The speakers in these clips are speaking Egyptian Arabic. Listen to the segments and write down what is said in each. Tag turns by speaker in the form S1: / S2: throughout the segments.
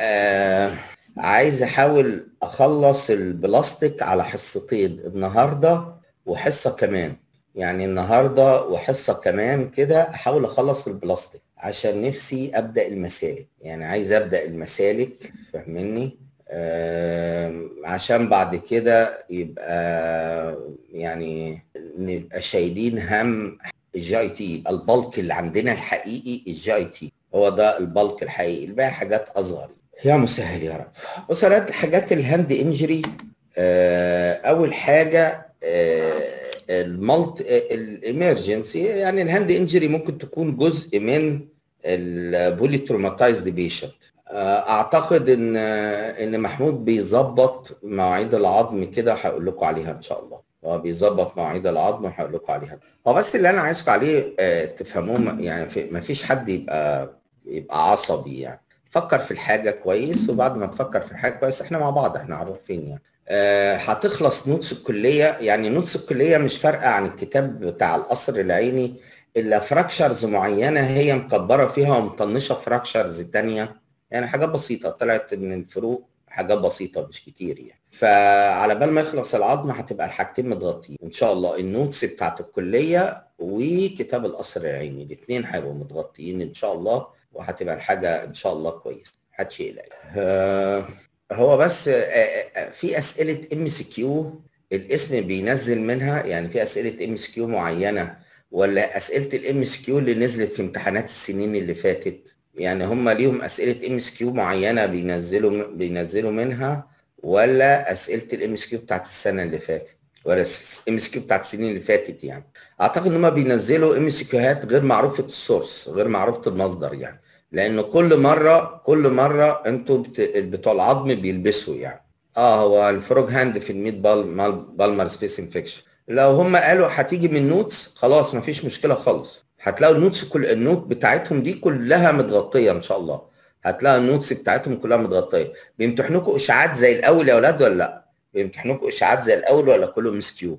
S1: آه عايز احاول اخلص البلاستيك على حصتين النهارده وحصه كمان يعني النهارده وحصه كمان كده احاول اخلص البلاستيك عشان نفسي ابدا المسالك يعني عايز ابدا المسالك فاهمني آه عشان بعد كده يبقى يعني نبقى شايلين هم الجي اي تي يبقى البلك اللي عندنا الحقيقي الجي اي تي هو ده البلك الحقيقي الباقي حاجات اصغر يا مسهل يا رب وصلت حاجات الهاند انجري آه اول حاجه آه المالت الامرجنسي يعني الهاند انجري ممكن تكون جزء من البولي تروماتايزد بيشنت اعتقد ان ان محمود بيظبط مواعيد العظم كده هقول لكم عليها ان شاء الله هو بيظبط مواعيد العظم وهقول لكم عليها هو بس اللي انا عايزكم عليه تفهموه يعني ما فيش حد يبقى يبقى عصبي يعني فكر في الحاجه كويس وبعد ما تفكر في الحاجه كويس احنا مع بعض احنا عارفين يعني أه هتخلص نوتس الكليه يعني نوتس الكليه مش فارقه عن الكتاب بتاع القصر العيني الا فراكشرز معينه هي مكبره فيها ومطنشه فراكشرز تانية يعني حاجات بسيطه طلعت ان الفروق حاجات بسيطه مش كتير يعني فعلى بال ما يخلص العظم هتبقى الحاجتين متغطيين ان شاء الله النوتس بتاعت الكليه وكتاب القصر العيني الاثنين هيبقوا متغطيين ان شاء الله وهتبقى الحاجه ان شاء الله كويسه محدش يقلق آه هو بس آه في اسئله ام سي كيو الاسم بينزل منها يعني في اسئله ام سي كيو معينه ولا اسئله الام سي كيو اللي نزلت في امتحانات السنين اللي فاتت يعني هم ليهم اسئله ام اس كيو معينه بينزلوا بينزلوا منها ولا اسئله الام اس كيو بتاعت السنه اللي فاتت ولا الام اس كيو بتاعت السنين اللي فاتت يعني اعتقد ان هم بينزلوا ام اس كيوهات غير معروفه السورس غير معروفه المصدر يعني لان كل مره كل مره انتوا بت... بتوع العظم بيلبسوا يعني اه هو الفروج هاند في الميت بال بالمر سبيس انفكشن لو هم قالوا هتيجي من نوتس خلاص مفيش مشكله خالص هتلاقوا النوتس كل النوت بتاعتهم دي كلها متغطيه ان شاء الله هتلاقوا النوتس بتاعتهم كلها متغطيه بيمتحنوكوا اشاعات زي الاول يا اولاد ولا لا بيمتحنوكوا اشاعات زي الاول ولا كله مس كيو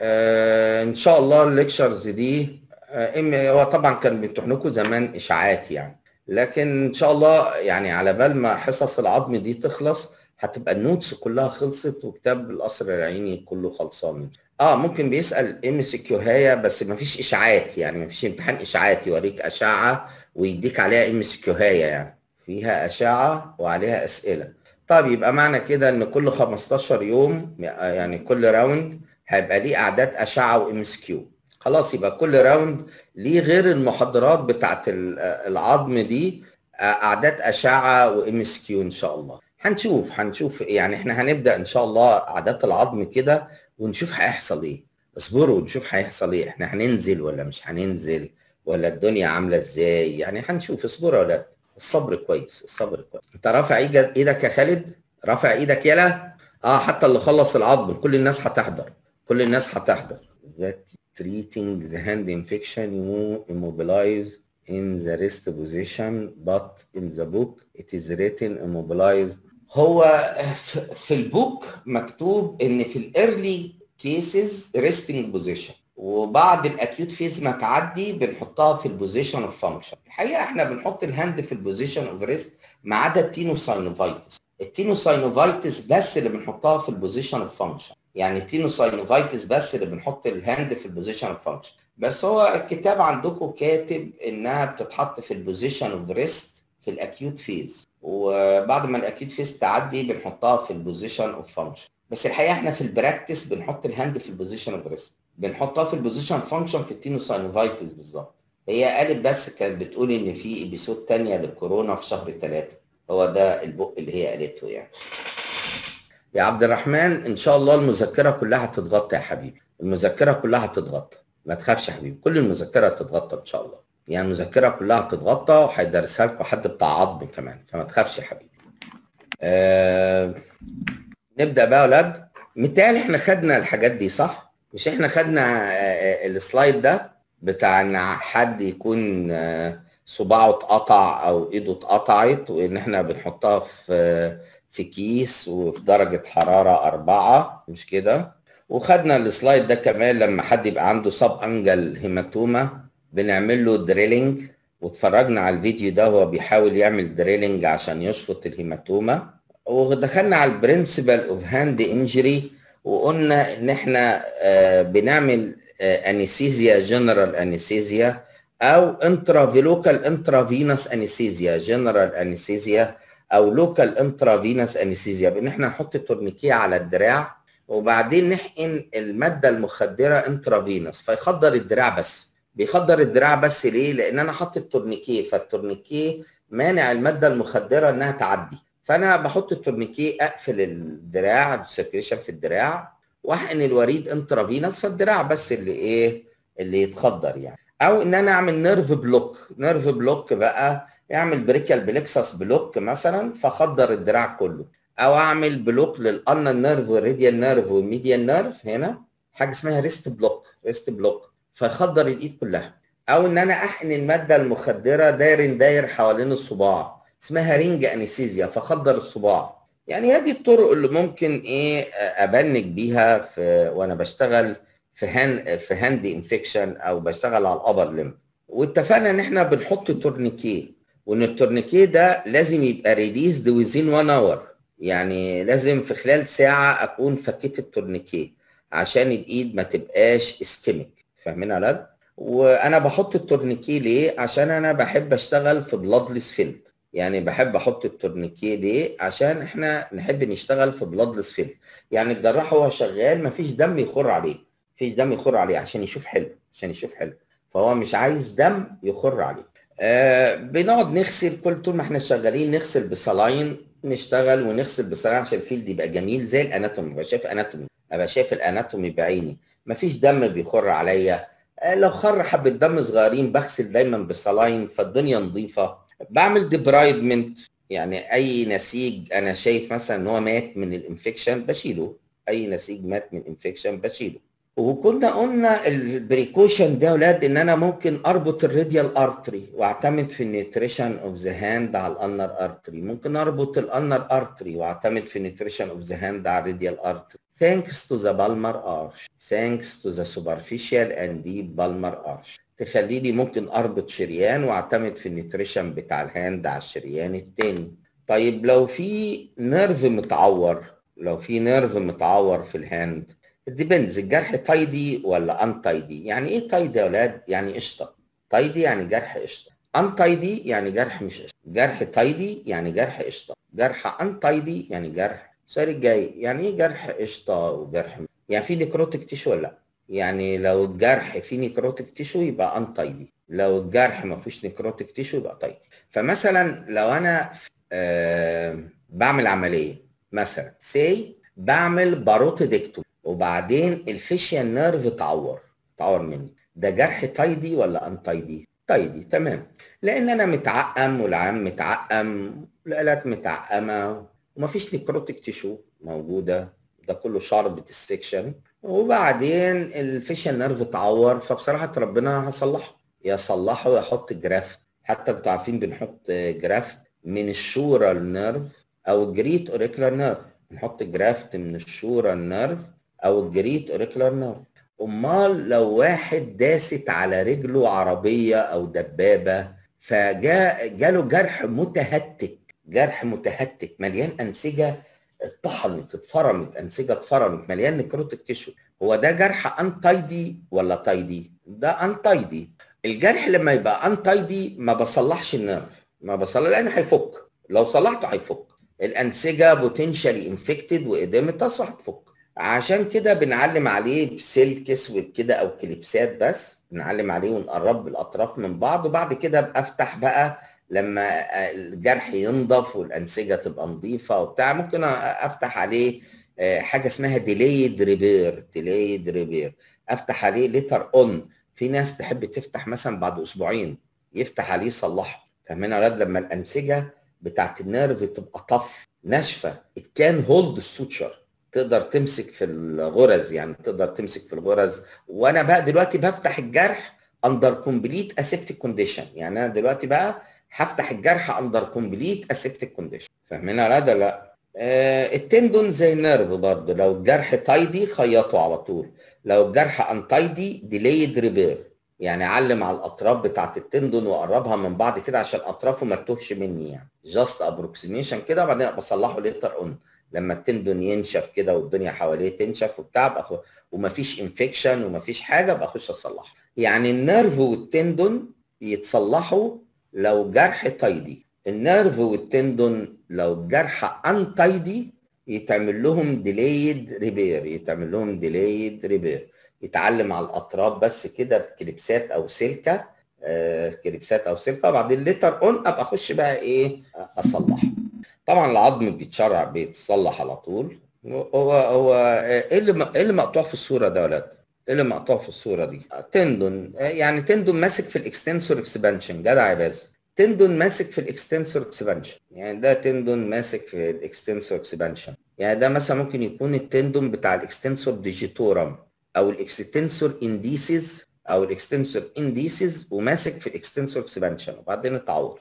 S1: آه ان شاء الله الليكشرز دي آه هو طبعا كان بيمتحنوكوا زمان اشاعات يعني لكن ان شاء الله يعني على بال ما حصص العظم دي تخلص هتبقى النوتس كلها خلصت وكتاب القصر العيني كله خلصان اه ممكن بيسال ام سي كيو هاية بس ما فيش اشاعات يعني ما فيش امتحان اشاعات يوريك اشعه ويديك عليها ام سي كيو هاية يعني فيها اشعه وعليها اسئله طب يبقى معنى كده ان كل 15 يوم يعني كل راوند هيبقى ليه اعداد اشعه وام اس كيو خلاص يبقى كل راوند ليه غير المحاضرات بتاعت العظم دي اعداد اشعه وام اس كيو ان شاء الله هنشوف هنشوف يعني احنا هنبدا ان شاء الله اعداد العظم كده ونشوف هيحصل ايه اصبروا ونشوف هيحصل ايه احنا هننزل ولا مش هننزل ولا الدنيا عامله ازاي يعني هنشوف اصبروا يا ولاد الصبر كويس الصبر كويس انت رافع ايدك يا خالد رافع ايدك يلا اه حتى اللي خلص العظم كل الناس هتحضر كل الناس هتحضر that treating the hand infection you immobilize in the rest position but in the book it is written immobilized هو في البوك مكتوب ان في الايرلي كيسز ريستنج بوزيشن وبعد الاكيوت فيز ما تعدي بنحطها في البوزيشن اوف فانكشن الحقيقه احنا بنحط الهاند في البوزيشن اوف ريست ما عدا التينوساينوفايتس التينوساينوفايتس بس اللي بنحطها في البوزيشن اوف فانكشن يعني التينوساينوفايتس بس اللي بنحط الهاند في البوزيشن اوف فانكشن بس هو الكتاب عندكم كاتب انها بتتحط في البوزيشن اوف ريست في الاكيوت فيز وبعد ما الاكيوت فيز تعدي بنحطها في البوزيشن اوف فانكشن بس الحقيقه احنا في البراكتس بنحط الهاند في البوزيشن اوف ريست بنحطها في البوزيشن فانكشن في التينوساينوفايتس بالظبط هي قالت بس كانت بتقول ان في ابيسود تانية للكورونا في شهر ثلاثة هو ده البق اللي هي قالته يعني يا عبد الرحمن ان شاء الله المذكره كلها هتتغطى يا حبيبي المذكره كلها هتتغطى ما تخافش يا حبيبي كل المذكره هتتغطى ان شاء الله يعني المذكره كلها هتتغطى وهيدرسها لكم حد بتاع عظم كمان فما تخافش يا حبيبي آه... نبدا بقى يا اولاد متهيألي احنا خدنا الحاجات دي صح مش احنا خدنا آه السلايد ده بتاع ان حد يكون آه صباعه اتقطع او ايده اتقطعت وان احنا بنحطها في في كيس وفي درجة حرارة أربعة مش كده وخدنا السلايد ده كمان لما حد يبقى عنده سب أنجل هيماتوما بنعمل له دريلينج واتفرجنا على الفيديو ده وهو بيحاول يعمل دريلنج عشان يشفط الهيماتوما ودخلنا على البرنسبل اوف هاند انجري وقلنا ان احنا بنعمل انستيزيا جنرال انستيزيا او انترافيلوكال انترافينوس انستيزيا جنرال انستيزيا او لوكال انترافينوس انستيزيا بان احنا نحط التورنيكيه على الدراع وبعدين نحقن الماده المخدره انترافينوس فيخدر الدراع بس بيخدر الدراع بس ليه؟ لان انا حاطط التورنيكيه فالتورنيكيه مانع الماده المخدره انها تعدي فانا بحط التورنيكيه اقفل الدراع السيركيليشن في الدراع واحقن الوريد انترافينوس فالدراع بس اللي ايه اللي يتخدر يعني او ان انا اعمل نيرف بلوك نيرف بلوك بقى يعمل بريكال بلكسس بلوك مثلا فخدر الدراع كله او اعمل بلوك للالنا نيرف والريديال نيرف والميديال نيرف هنا حاجه اسمها ريست بلوك ريست بلوك فيخدر الايد كلها او ان انا احقن الماده المخدره داير داير حوالين الصباع اسمها رينج انستيزيا فخدر الصباع يعني هذه الطرق اللي ممكن ايه ابنج بيها في وانا بشتغل في هاند في هاند انفكشن او بشتغل على الابر ليم واتفقنا ان احنا بنحط تورنيكيه وان التورنيكيه ده لازم يبقى ريليزد ويزين 1 اور يعني لازم في خلال ساعه اكون فكيت التورنيكيه عشان الايد ما تبقاش اسكيميك فاهمين على وانا بحط التورنيكيه ليه عشان انا بحب اشتغل في بلادلس فيلد يعني بحب احط التورنيكيه ليه عشان احنا نحب نشتغل في بلادلس فيلد يعني الجراح وهو شغال مفيش دم يخر عليه مفيش دم يخر عليه عشان يشوف حلو عشان يشوف حلو فهو مش عايز دم يخر عليه آه بنقعد نغسل كل طول ما احنا شغالين نغسل بصلاين نشتغل ونغسل بصلاين عشان الفيلد يبقى جميل زي الاناتومي ابقى شايف اناتومي ابقى شايف الاناتومي بعيني مفيش دم بيخر عليا آه لو خر حبه دم صغيرين بغسل دايما بصلاين فالدنيا نظيفه بعمل ديبرايدمنت يعني اي نسيج انا شايف مثلا ان هو مات من الانفكشن بشيله اي نسيج مات من الانفكشن بشيله وكنا قلنا البريكوشن ده يا اولاد ان انا ممكن اربط الراديال ارتري واعتمد في النيوتريشن اوف ذا هاند على الانر ارتري ممكن اربط الانر ارتري واعتمد في النيوتريشن اوف ذا هاند على الراديال ارتري thanks to the palmar arch thanks to the superficial and deep palmar arch تخليني ممكن اربط شريان واعتمد في النيوتريشن بتاع الهاند على الشريان التاني طيب لو في نيرف متعور لو في نيرف متعور في الهاند ديبندز الجرح تايدي ولا ان تايدي يعني ايه تايدي يا اولاد يعني قشطه تايدي يعني جرح قشطه ان تايدي يعني جرح مش قشطه جرح تايدي يعني جرح قشطه جرح ان تايدي يعني جرح السؤال الجاي يعني ايه جرح قشطه وجرح يعني في نيكروتيك تيشو ولا لا يعني لو الجرح فيه نيكروتيك تيشو يبقى ان تايدي لو الجرح ما فيهوش نيكروتيك تيشو يبقى تايدي فمثلا لو انا آه بعمل عمليه مثلا سي بعمل باروتيدكتومي وبعدين الفيشيال نيرف اتعور اتعور مني ده جرح تايدي ولا ان تايدي تايدي تمام لان انا متعقم والعام متعقم الالات متعقمه ومفيش نيكروتيك تيشو موجوده ده كله شاربة السكشن وبعدين الفيشيال نيرف اتعور فبصراحه ربنا هصلحه يا صلحه يا احط جرافت حتى انتوا عارفين بنحط جرافت من الشورال نيرف او الجريت اوريكولار نيرف نحط جرافت من الشورال نيرف او الجريت اوريكولار نيرف امال لو واحد داست على رجله عربيه او دبابه فجاء جاله جرح متهتك جرح متهتك مليان انسجه اتطحنت اتفرمت انسجه اتفرمت مليان نكروتيك تيشو هو ده جرح ان تايدي ولا تايدي ده ان تايدي الجرح لما يبقى ان تايدي ما بصلحش النيرف ما بصلح لان هيفك لو صلحته هيفك الانسجه بوتنشالي انفكتد واديمتاس وهتفك عشان كده بنعلم عليه بسلك اسود كده او كليبسات بس بنعلم عليه ونقرب بالاطراف من بعض وبعد كده ابقى افتح بقى لما الجرح ينضف والانسجه تبقى نظيفه وبتاع ممكن افتح عليه حاجه اسمها ديليد ريبير ديليد ريبير افتح عليه ليتر اون في ناس تحب تفتح مثلا بعد اسبوعين يفتح عليه يصلحه فاهمين يا لما الانسجه بتاعت النيرف تبقى طف ناشفه it can hold السوتشر تقدر تمسك في الغرز يعني تقدر تمسك في الغرز وانا بقى دلوقتي بفتح الجرح اندر كومبليت اسيبتيك كونديشن يعني انا دلوقتي بقى هفتح الجرح اندر كومبليت اسيبتيك كونديشن فاهمين يا لا لا آه التندون زي النيرف برضه لو الجرح تايدي خيطه على طول لو الجرح ان تايدي ديليد ريبير يعني اعلم على الاطراف بتاعت التندون واقربها من بعض كده عشان اطرافه ما تتوهش مني يعني جاست ابروكسيميشن كده وبعدين بصلحه ليتر اون لما التندون ينشف كده والدنيا حواليه تنشف وبتاع بأخ... ومفيش انفكشن ومفيش حاجه بخش اصلحها يعني النيرف والتندون يتصلحوا لو جرح تايدي النيرف والتندون لو الجرح ان تايدي يتعمل لهم ديليد ريبير يتعمل لهم ديليد ريبير يتعلم على الاطراف بس كده بكليبسات او سلكه آه كليبسات او سلكه وبعدين ليتر اون ابقى اخش بقى ايه اصلحه طبعا العظم بيتشرع بيتصلح على طول هو هو ايه اللي ايه اللي مقطوع في الصوره ده يا ولاد؟ ايه اللي مقطوع في الصوره دي؟ تندون يعني تندون ماسك في الاكستنسور اكسبانشن جدع يا باسل تندون ماسك في الاكستنسور اكسبانشن يعني ده تندون ماسك في الاكستنسور اكسبانشن يعني ده مثلا ممكن يكون التندون بتاع الاكستنسور ديجيتورم او الاكستنسور انديسيز او الاكستنسور انديسيز وماسك في الاكستنسور اكسبانشن وبعدين اتعور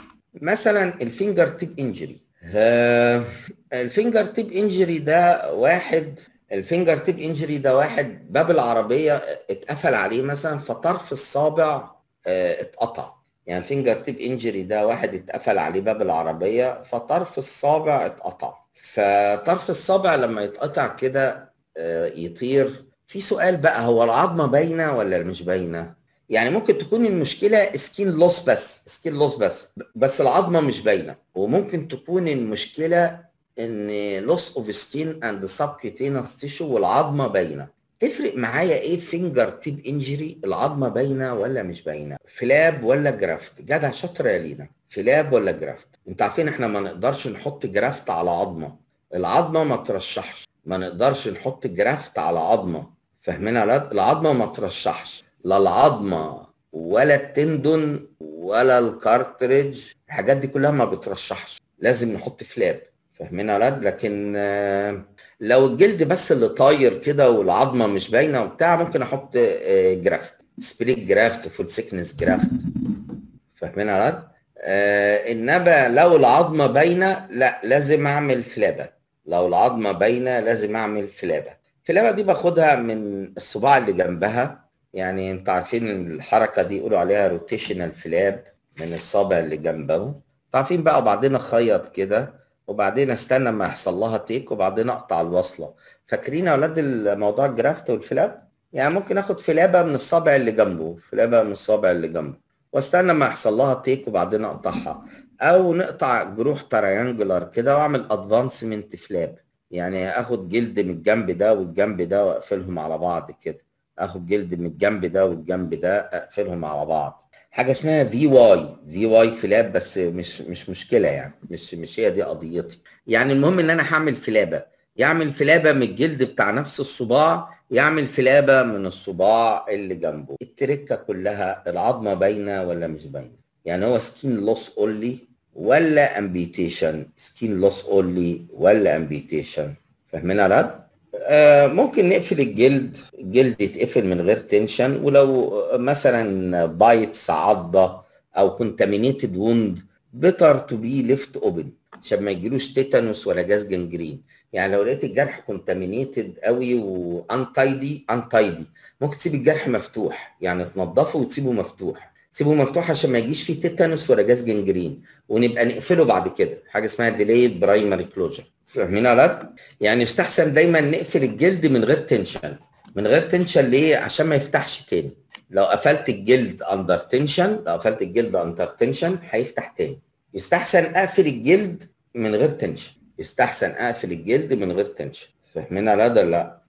S1: مثلا الفينجر تيب انجري آه الفينجر تيب انجري ده واحد الفينجر تيب انجري ده واحد باب العربيه اتقفل عليه مثلا فطرف الصابع اه اتقطع يعني فينجر تيب انجري ده واحد اتقفل عليه باب العربيه فطرف الصابع اتقطع فطرف الصابع لما يتقطع كده اه يطير في سؤال بقى هو العظمه باينه ولا مش باينه يعني ممكن تكون المشكله سكين لوس بس سكين لوس بس بس العظمه مش باينه وممكن تكون المشكله ان لوس اوف سكين اند سبكيوتينس تيشو والعظمه باينه تفرق معايا ايه فينجر تيب انجري العظمه باينه ولا مش باينه فلاب ولا جرافت جدع شاطر يا لينا فلاب ولا جرافت انتوا عارفين احنا ما نقدرش نحط جرافت على عظمه العظمه ما ترشحش ما نقدرش نحط جرافت على عظمه فاهمين يا العظمه ما ترشحش لا العظمه ولا التندون ولا الكارتريج الحاجات دي كلها ما بترشحش لازم نحط فلاب فاهمين يا ولاد لكن لو الجلد بس اللي طاير كده والعظمه مش باينه وبتاع ممكن احط جرافت سبريك جرافت فول سيكنس جرافت فاهمين يا ولاد انما لو العظمه باينه لا لازم اعمل فلابه لو العظمه باينه لازم اعمل فلابه الفلابه دي باخدها من الصباع اللي جنبها يعني انتوا عارفين الحركه دي يقولوا عليها روتيشنال فلاب من الصابع اللي جنبه عارفين بقى وبعدين اخيط كده وبعدين استنى ما يحصل لها تيك وبعدين اقطع الوصله فاكرين يا اولاد الموضوع الجرافت والفلاب يعني ممكن اخد فلابه من الصابع اللي جنبه فلابه من الصابع اللي جنبه واستنى ما يحصل لها تيك وبعدين اقطعها او نقطع جروح تريانجولار كده واعمل ادفانسمنت فلاب يعني اخد جلد من الجنب ده والجنب ده واقفلهم على بعض كده اخد جلد من الجنب ده والجنب ده اقفلهم على بعض حاجه اسمها في واي في واي فلاب بس مش مش مشكله يعني مش مش هي دي قضيتي يعني المهم ان انا هعمل فلابه يعمل فلابه من الجلد بتاع نفس الصباع يعمل فلابه من الصباع اللي جنبه التركه كلها العظمه باينه ولا مش باينه يعني هو سكين لوس اونلي ولا امبيتيشن سكين لوس اونلي ولا امبيتيشن فاهمين يا آه ممكن نقفل الجلد الجلد يتقفل من غير تنشن ولو مثلا بايتس عضه او كونتامينيتد ووند بيتر تو بي ليفت اوبن عشان ما يجيلوش تيتانوس ولا جاز جنجرين يعني لو لقيت الجرح كونتامينيتد قوي وانتايدي انتايدي ممكن تسيب الجرح مفتوح يعني تنضفه وتسيبه مفتوح سيبه مفتوح عشان ما يجيش فيه تيتانوس ولا جاز جنجرين ونبقى نقفله بعد كده حاجه اسمها ديليد برايمري كلوجر فاهمين يا يعني يستحسن دايما نقفل الجلد من غير تنشن من غير تنشن ليه عشان ما يفتحش تاني لو قفلت الجلد اندر تنشن لو قفلت الجلد اندر تنشن هيفتح تاني يستحسن اقفل الجلد من غير تنشن يستحسن اقفل الجلد من غير تنشن فاهمين يا لا لا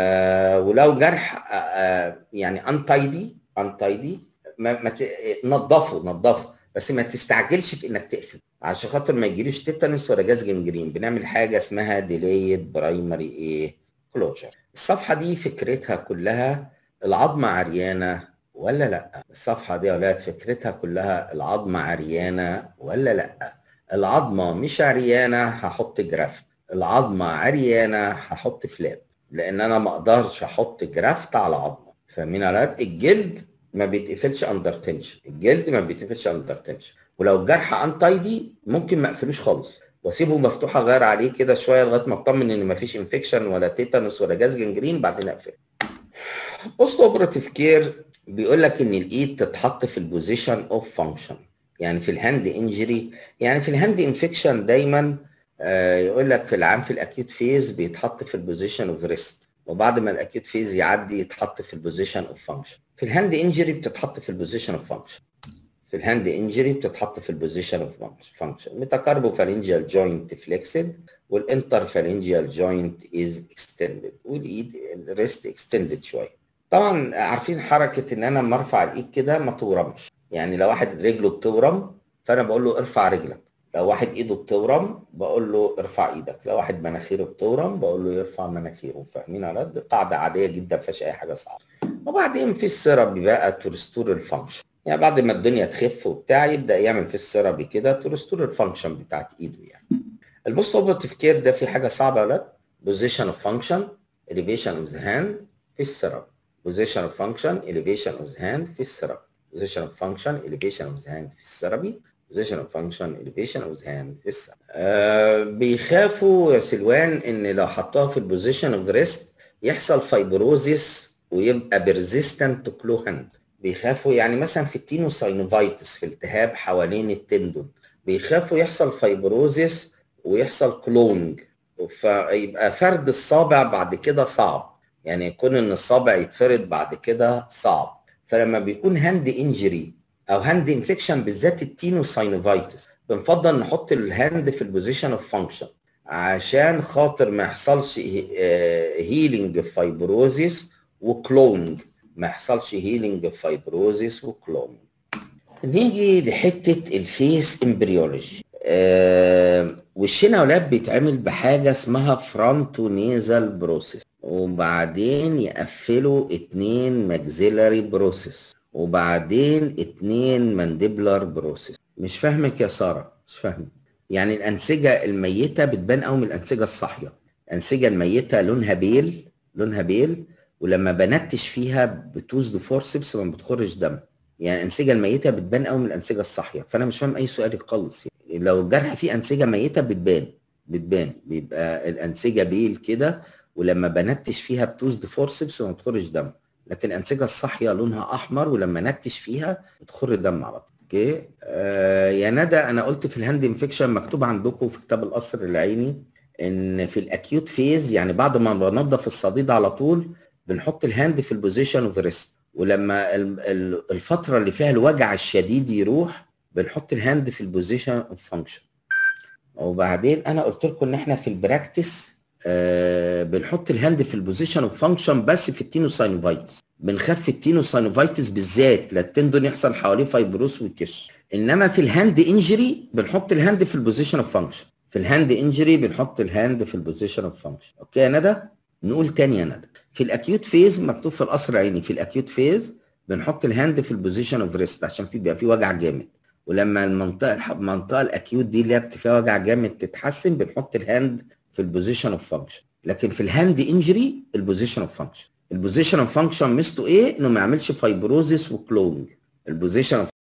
S1: آه ولو جرح آه يعني انتايدي انتايدي ما, ما ت... نضفه نضفه بس ما تستعجلش في انك تقفل عشان خاطر ما يجيليش تيتانوس ولا جاز جنجرين بنعمل حاجه اسمها ديليد برايمري ايه كلوجر الصفحه دي فكرتها كلها العظمه عريانه ولا لا الصفحه دي يا ولاد فكرتها كلها العظمه عريانه ولا لا العظمه مش عريانه هحط جرافت العظمه عريانه هحط فلاب لان انا ما اقدرش احط جرافت على عظمه فاهمين يا ولاد الجلد ما بيتقفلش اندر تنشن الجلد ما بيتقفلش اندر تنشن ولو الجرح انتايدي ممكن ما اقفلوش خالص واسيبه مفتوح اغير عليه كده شويه لغايه ما اطمن ان ما فيش انفكشن ولا تيتانوس ولا جاز جنجرين بعدين اقفل بوست اوبراتيف كير بيقول لك ان الايد تتحط في البوزيشن اوف فانكشن يعني في الهاند انجري يعني في الهاند انفكشن دايما آه يقول لك في العام في الاكيوت فيز بيتحط في البوزيشن اوف ريست وبعد ما الاكيوت فيز يعدي يتحط في البوزيشن اوف فانكشن في الهاند انجري بتتحط في البوزيشن اوف فانكشن في الهاند انجري بتتحط في البوزيشن اوف فانكشن ميتاكاربوفارنجيال جوينت فليكسد والانترفارنجيال جوينت از اكستندد والايد الريست اكستندد شويه طبعا عارفين حركه ان انا لما ارفع الايد كده ما تورمش يعني لو واحد رجله بتورم فانا بقول له ارفع رجلك لو واحد ايده بتورم بقول له ارفع ايدك لو واحد مناخيره بتورم بقول له يرفع مناخيره فاهمين على دي قاعده عاديه جدا ما فيهاش اي حاجه صعبه وبعدين في السيرابي بقى ترستور الفانكشن يعني بعد ما الدنيا تخف وبتاع يبدا يعمل في السيرابي كده ترستور الفانكشن بتاعت ايده يعني البوست اوبرتيف كير ده في حاجه صعبه ولا لا بوزيشن اوف فانكشن elevation اوف ذا هاند في السيرابي بوزيشن اوف فانكشن elevation اوف ذا هاند في السيرابي position of function elevation of the hand في السربي position of function elevation of the hand في السربي آه بيخافوا يا سلوان ان لو حطوها في البوزيشن اوف ريست يحصل فايبروزيس ويبقى بيرزيستنت تو كلو هاند بيخافوا يعني مثلا في التينوساينوفايتس في التهاب حوالين التندون بيخافوا يحصل فايبروزيس ويحصل كلونج فيبقى فرد الصابع بعد كده صعب يعني يكون ان الصابع يتفرد بعد كده صعب فلما بيكون هاند انجري او هاند انفكشن بالذات التينوساينوفايتس بنفضل نحط الهاند في البوزيشن اوف فانكشن عشان خاطر ما يحصلش هيلينج فايبروزيس وكلونج ما يحصلش هيلينج فايبروزيس وكلونج نيجي لحته الفيس امبريولوجي آه وشنا ولاد بيتعمل بحاجه اسمها فرونتو نيزال بروسيس وبعدين يقفلوا اتنين ماكسيلاري بروسيس وبعدين اتنين مانديبلر بروسيس مش فاهمك يا ساره مش فاهمك يعني الانسجه الميته بتبان قوي من الانسجه الصاحيه الانسجه الميته لونها بيل لونها بيل ولما بنتش فيها بتوز فورسبس ما بتخرج دم يعني الانسجه الميته بتبان قوي من الانسجه الصاحيه فانا مش فاهم اي سؤال خالص يعني لو الجرح فيه انسجه ميته بتبان بتبان بيبقى الانسجه بيل كده ولما بنتش فيها بتوزد فورسبس وما بتخرج دم لكن الانسجه الصاحيه لونها احمر ولما نتش فيها بتخر دم على طول اوكي آه يا ندى انا قلت في الهاند انفكشن مكتوب عندكم في كتاب القصر العيني ان في الاكيوت فيز يعني بعد ما بنضف الصديد على طول بنحط الهاند في البوزيشن اوف ريست ولما الفتره اللي فيها الوجع الشديد يروح بنحط الهاند في البوزيشن اوف فانكشن وبعدين انا قلت لكم ان احنا في البراكتس آه بنحط الهاند في البوزيشن اوف فانكشن بس في التينوساينوفايتس بنخفي التينوساينوفايتس بالذات لا التندون يحصل حواليه فايبروس ويكش انما في الهاند انجري بنحط الهاند في البوزيشن اوف فانكشن في الهاند انجري بنحط الهاند في البوزيشن اوف فانكشن اوكي يا ندى نقول تاني يا ندى في الاكيوت فيز مكتوب في القصر العيني في الاكيوت فيز بنحط الهاند في البوزيشن اوف ريست عشان في بيبقى في وجع جامد ولما المنطقه المنطقه الاكيوت دي اللي فيها وجع جامد تتحسن بنحط الهاند في البوزيشن اوف فانكشن لكن في الهاند انجري البوزيشن اوف فانكشن البوزيشن اوف فانكشن ميزته ايه انه ما يعملش فايبروزيس وكلونج البوزيشن